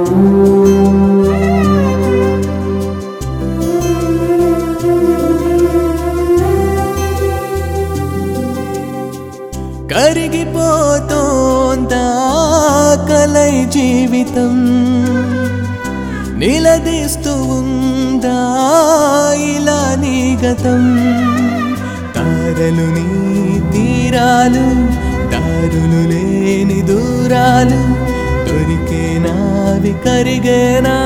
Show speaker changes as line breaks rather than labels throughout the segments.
కరిగిపోతోందా కలై జీవితం నిలదీస్తూ ఉందా ఇలా నీ గతం తారలు నీ తీరాలు దారులు లేని దూరాలు దొరికేనావి కరిగేనా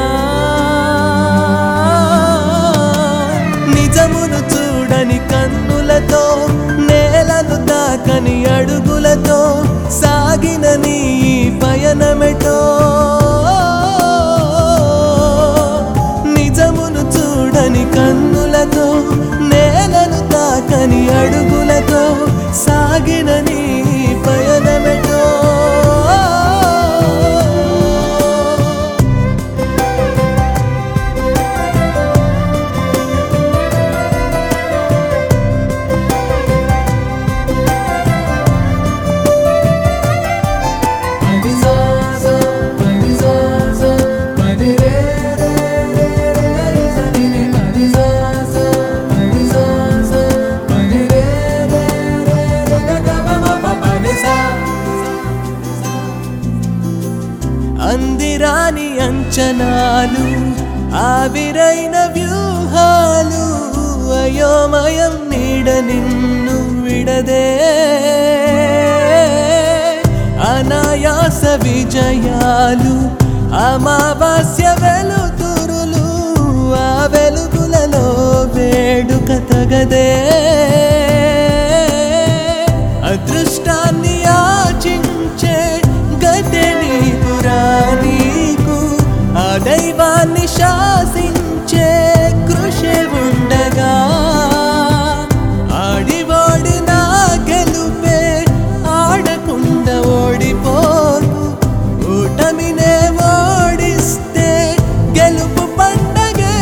నిజమును చూడని కన్నులతో నేలను తాకని అడుగులతో సాగిన నీ పయనమెటో నిజమును చూడని కన్నులతో నేలను తాకని అడుగులతో సాగిన నీ పయనమెటో అందిరాని అంచనాలు ఆవిరైన వ్యూహాలు అయోమయం నీడ నిన్ను విడదే అనాయాస విజయాలు అమావాస్య వెలుతురులు ఆ వెలుగులలో వేడుక తగదే అదృష్టాన్ని ఆచించే గతే నీకురా నీకు ఆ దైవాన్ని శాసించే కృషి ఉండగా ఆడి ఓడిన గెలుపే ఆడకుండా ఓడిపోకు ఓటమినే ఓడిస్తే గెలుపు పండగే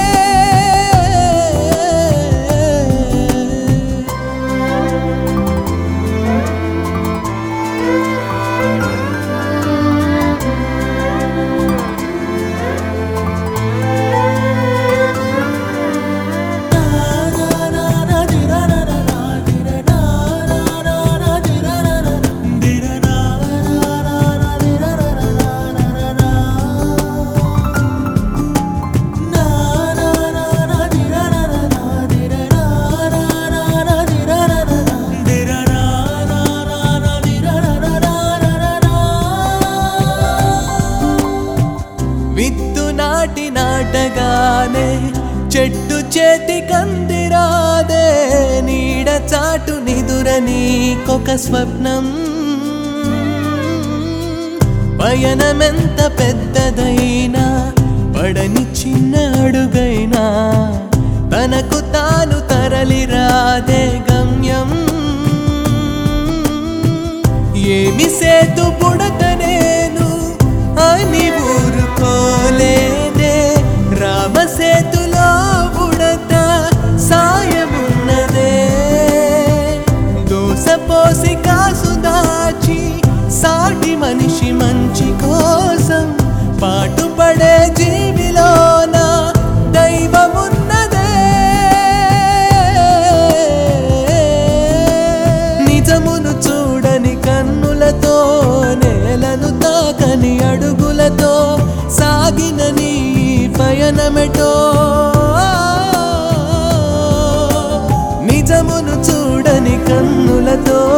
విత్తు నాటి నాటగానే చెట్టు చేతి కందిరాదే నీడ చాటు నిదుర నీకొక స్వప్నం పయనమెంత పెద్దదైనా పడని చిన్న అడుగైనా తనకు తాను తరలి రాదే గమ్యం ఏమి సేతు పుడత నేను అని ఊరుకోలేదే రామసేతులో బుడత సాయమున్నదే దోసపోసి కాసు దాచి సాటి మనిషి మంచి కోసం పాటుపడే జీవిలోన దైవమున్నదే నిజమును చూడని కన్నులతో నేలను తాకని అడుగులతో సాగిన నీ పయనమెటో నిజమును చూడని కన్నులతో